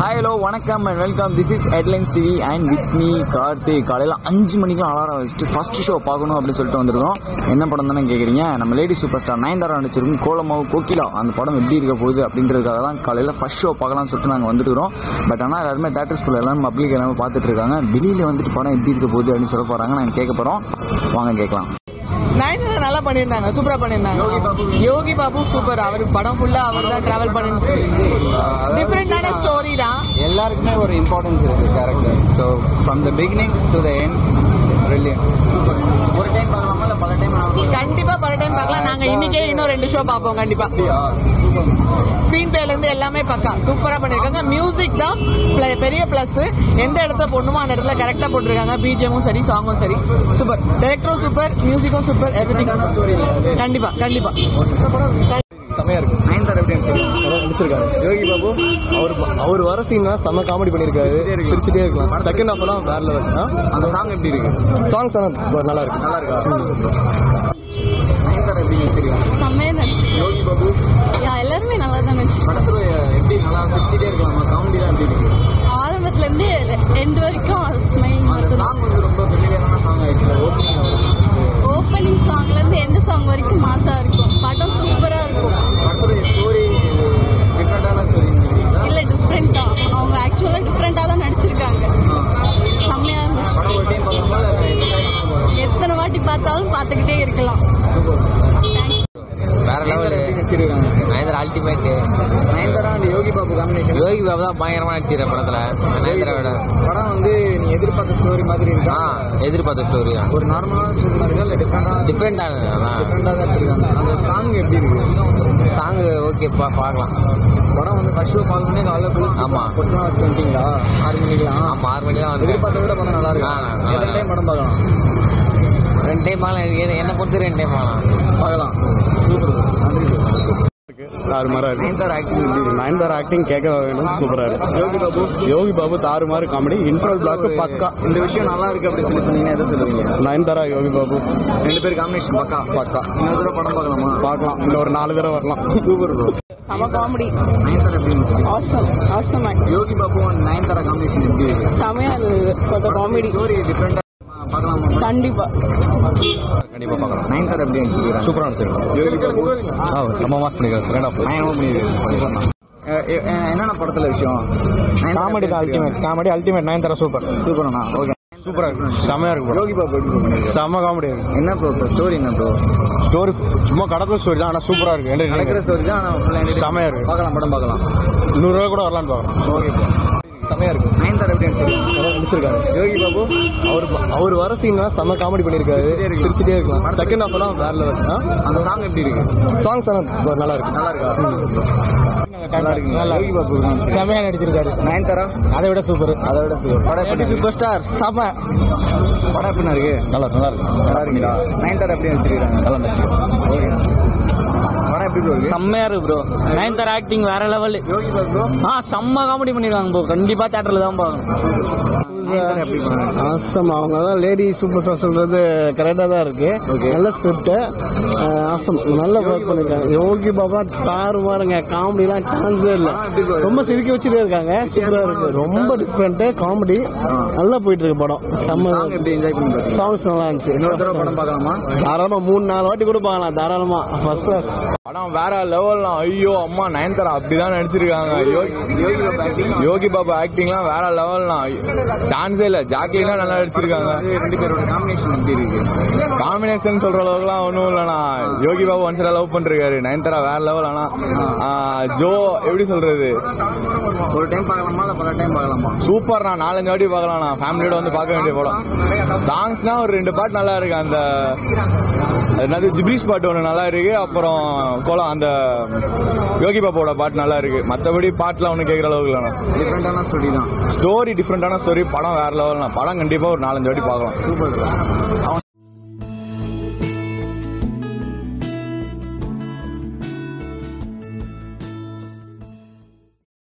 Hi hello வணக்கம் and welcome this is headlines TV and with me Karthik காலையில் அஞ்சு மணிக்கெலாம் அலாரம் வச்சுட்டு ஃபர்ஸ்ட் ஷோ பார்க்கணும் அப்படின்னு சொல்லிட்டு வந்திருக்கோம் என்ன படம் தானே கேட்குறீங்க நம்ம லேடி சூப்பர் ஸ்டார் நயன்தாரா நடிச்சிருக்கும் கோலமாவு கோகிலா அந்த படம் எப்படி இருக்க போகுது அப்படின்றதுக்காக தான் காலையில் ஃபர்ஸ்ட் ஷோ பார்க்கலாம்னு சொல்லிட்டு நாங்கள் வந்துருக்கிறோம் பட் ஆனால் எல்லாருமே தேட்டர் ஸ்கூல் எல்லாரும் பப்ளிக் எல்லாமே பார்த்துட்டு இருக்காங்க வெளியில் வந்துட்டு படம் எப்படி இருக்க போகுது அப்படின்னு சொல்ல போகிறாங்க நாங்கள் கேட்க போகிறோம் வாங்க கேட்கலாம் நயன்தாரா நல்லா பண்ணியிருந்தாங்க சூப்பரா பண்ணியிருந்தாங்க யோகி பாபு சூப்பர் அவர் படம் ஃபுல்லா அவர் தான் டிராவல் பண்ணி டிஃப்ரெண்டான ஸ்டோரி தான் எல்லாருக்குமே ஒரு இம்பார்ட்டன்ஸ் இருக்கு character so from the beginning to the end brilliant ஒரு டைம் பார்க்கலாமா இல்லை பல டைம் கண்டிப்பா பல டைம் பார்க்கலாம் நாங்க இன்னைக்கே இன்னும் ரெண்டு ஷோ பார்ப்போம் கண்டிப்பா ஸ்கிரீன் பிளேல இருந்து எல்லாமே பக்கா சூப்பரா பண்ணிருக்காங்க மியூசிக் தான் pl- பெரிய பிளஸ் எந்த இடத்துல போடணுமோ அந்த இடத்துல கரெக்டா போட்டிருக்காங்க பிஜிஎமும் சரி சாங்கும் சரி சூப்பர் டைரக்டரும் சூப்பர் மியூசிக்கும் சூப்பர் எவ்ரி கண்டிப்பா கண்டிப்பா செமையா இருக்கு நயன்தாரா எப்படி நடிச்சிருக்காங்க நடிச்சிருக்காரு யோகி பாபு அவர் அவர் வர சீன் செம்ம காமெடி பண்ணிருக்காரு சிரிச்சுட்டே இருக்கலாம் செகண்ட் ஹாஃப் எல்லாம் வேற லெவல் அந்த சாங் எப்படி இருக்கு சாங்ஸ் எல்லாம் நல்லா இருக்கு நல்லா இருக்கா நயன்தாரா எப்படி நடிச்சிருக்காங்க செம்மையா நடிச்சு யோகி பாபு எல்லாருமே நல்லா தான் நடிச்சு படத்துல எப்படி நல்லா சிரிச்சிட்டே இருக்கலாமா காமெடிலாம் எப்படி இருக்கு ஆரம்பத்துல இருந்து எண்ட் வரைக்கும் ஸ்மைல் அந்த மட்டும் சாங் வந்து ரொம்ப பெரியதான சாங் ஆயிடுச்சு ஓப்பனிங் ஓப்பனிங் சாங்ல இருந்து எந்த சாங் வரைக்கும் மாசா இருக்கும் படம் சூப்பரா இருக்கும் படத்துல ஸ்டோரி டிஃப்ரெண்டான ஸ்டோரி இல்ல டிஃப்ரெண்டா அவங்க ஆக்சுவலா டிஃப்ரெண்டா தான் நடிச்சிருக்காங்க செம்மையா இருந்துச்சு படம் ஒரு டைம் பார்க்கலாமா இல்லை எத்தனை வாட்டி பார்த்தாலும் பார்த்துக்கிட்டே இருக்கலாம் வேற லெவலு நடிச்சிருக்காங்க Nayanthara ultimate Nayanthara and Yogi Babu combination Yogi Babu தான் பயங்கரமா நடிச்சிருக்க படத்துல நயன்தாராவோட படம் வந்து நீ எதிர்பார்த்த ஸ்டோரி மாதிரி இருக்கா ஆ எதிர்பார்த்த ஸ்டோரி தான் ஒரு நார்மலான ஸ்டோரி மாதிரி இருக்கா இல்லை டிஃப்ரெண்டான டிஃப்ரெண்டான டிஃப்ரெண்டாக தான் எடுத்துருக்காங்க அந்த சாங் எப்படி இருக்கு சாங் ஓகே பார்க்கலாம் படம் வந்து ஃபர்ஸ்ட் ஷோ பார்க்கணுமே காலைல போய் ஆமா. கொட்டலாம் வச்சு வந்துட்டீங்களா ஆறு மணிக்கெல்லாம் ஆமா ஆறு மணி தான் வந்து எதிர்பார்த்த விட படம் நல்லா இருக்கு ஆ, நல்லா எத்தனை டைம் படம் பார்க்கலாம் ரெண்டு டைம் பார்க்கலாம் எனக்கு- என்னை பொறுத்து ரெண்டு டைம் பார்க்கலாம் பார்க்கலாம் சூப்பர் நன்றி தாறுமாறா இருக்கு நயன்தாரா ஆக்டிங் எப்படி இருக்கு நயன்தாரா ஆக்டிங் கேட்க வேணும் சூப்பரா இருக்கு யோகி பாபு யோகி பாபு தாறுமாறு காமெடி இன்ட்ரோல் பிளாக் பக்கா இந்த விஷயம் நல்லா இருக்கு அப்படின்னு சொல்லி சொன்னீங்கன்னா எதை சொல்லுவீங்க நயன்தாரா யோகி பாபு ரெண்டு பேரும் காம்பினேஷன் பக்கா பக்கா இன்னொரு தடவை படம் பார்க்கலாமா பார்க்கலாம் இன்னும் ஒரு நாலு தடவை வரலாம் சூப்பர் ப்ரோ செம காமெடி நயன்தாரா எப்படி இருந்துச்சு awesome awesome Yogi Babu and Nayanthara combination எப்படி இருக்கு செமையா இருந்தது ஃபார் த காமெடி ஸ்டோரி டிஃப்ரெண்டா பார்க்கலாமா கண்டிப்பா கண்டிப்பா பார்க்கலாம் நயன்தாரா எப்படி நடிச்சிருக்காங்க சூப்பரா நடிச்சிருக்கோம் யோகி பாபு ஆ செம்ம மாஸ் பண்ணிக்கிறேன் செகண்ட் ஹாஃப் பயங்கரமா பண்ணிருக்காங்க என்னென்ன படத்துல விஷயம் காமெடி தான் ultimate comedy ultimate Nayanthara super சூப்பர்ண்ணா ஓகே சூப்பரா இருக்கு செமையா இருக்கு யோகி பாபு எப்படி பண்ணிருக்காங்க செம்ம காமெடி இருக்கு என்ன ப்ரோ ஸ்டோரி என்ன ப்ரோ ஸ்டோரி சும்மா கடத்த ஸ்டோரி தான் ஆனா சூப்பரா இருக்கு நடக்கிற entertaining. ஸ்டோரி தான் ஆனா full entertainment. செமையா இருக்கு. பார்க்கலாம் படம் பார்க்கலாம் நூறு ரூபா கூட வரலான்னு பாக்குறோம் ஓகே ப்ரோ செமையா இருக்கு நயன்தாரா எப்படி நடிச்சிருக்காங்க நடிச்சிருக்காரு யோகி பாபு அவர் அவர் வர சீன் செம்ம காமெடி பண்ணிருக்காரு சிரிச்சுட்டே இருக்கலாம் செகண்ட் ஹாஃப் எல்லாம் வேற லெவல் அந்த சாங் எப்படி இருக்கு சாங்ஸ் எல்லாம் நல்லா இருக்கு நல்லா இருக்கா நல்லா இருக்குங்க யோகி பாபு செமையா நடிச்சிருக்காரு நயன்தாரா அதை விட சூப்பர் அதை விட super. படம் எப்படி சூப்பர் ஸ்டார் செம படம் எப்படி இருக்கு நல்லா நல்லா இருக்கு நல்லா இருக்குங்களா நயன்தாரா எப்படி நடிச்சிருக்காங்க நல்லா நடிச்சிருக்காரு ஓகே படம் எப்படி ப்ரோ இருக்கு செம்மையா இருக்கு ப்ரோ நயன்தாரா ஆக்டிங் வேற லெவல் யோகி பாபு ப்ரோ ஆ செம்ம காமெடி பண்ணிருக்காங்க ப்ரோ கண்டிப்பா தேட்டர்ல தான் பார்க்கணும் நயன்தாரா எப்படி பண்ணாங்க ஆசம் அவங்க தான் லேடி சூப்பர் ஸ்டார் சொல்றது கரெக்டா தான் இருக்கு நல்ல ஸ்கிரிப்ட் ஆசம் நல்ல ஒர்க் பண்ணிருக்காங்க யோகி பாபா தாறு பாருங்க காமெடிலாம் சான்ஸே இல்ல ரொம்ப சிரிக்க வச்சுட்டே இருக்காங்க சூப்பரா இருக்கு ரொம்ப டிஃப்ரெண்ட் காமெடி நல்லா போயிட்டு இருக்கு படம் செம்ம சாங் எப்படி என்ஜாய் பண்ணுறது சாங்ஸ் நல்லா இருந்துச்சு இன்னொரு தடவை படம் பார்க்கலாமா தாராளமா மூணு நாலு வாட்டி கூட பார்க்கலாம் தாராளமா ஃபர்ஸ்ட் கிளாஸ் படம் வேற லெவல்னா ஐயோ அம்மா நயன்தாரா அப்படிதான் நடிச்சிருக்காங்க யோகி யோகி பாபு ஆக்டிங் யோகி பாபு ஆக்டிங்லாம் வேற லெவல்னா சான்ஸே இல்ல ஜாக்லினா நல்லா நடிச்சிருக்காங்க ரெண்டு பேரோட காம்பினேஷன் எப்படி இருக்கு காம்பினேஷன் சொல்ற அளவுக்குலாம் ஒன்றும் இல்லைண்ணா யோகி பாபு ஒன்ஸ் லவ் பண்ணிருக்காரு நயன்தாரா வேற லெவல் ஆனா ஆ, ஜோ எப்படி சொல்றது ஒரு டைம் பார்க்கலாமா இல்ல பல டைம் பார்க்கலாமா சூப்பர்ண்ணா நாலஞ்சு வாட்டி பார்க்கலாம்ண்ணா ஃபேமிலியோட வந்து பார்க்க வேண்டிய படம் சாங்ஸ்னா ஒரு ரெண்டு பாட்டு நல்லா இருக்கு அந்த அது என்னது ஜிப்ரிஸ் பாட்டு ஒன்று நல்லா இருக்கு அப்புறம் கோலம் அந்த யோகி பாபாவோட பாட்டு நல்லா இருக்கு மற்றபடி பாட்டுலாம் ஒன்றும் கேட்குற அளவுக்கு இல்லைண்ணா டிஃப்ரெண்டான ஸ்டோரி தான் ஸ்டோரி டிஃப்ரெண்டான ஸ்டோரி படம் வேற லெவல்ண்ணா படம் கண்டிப்பாக ஒரு நாலஞ்சு வாட்டி பார்க்கலாம் சூப்பர்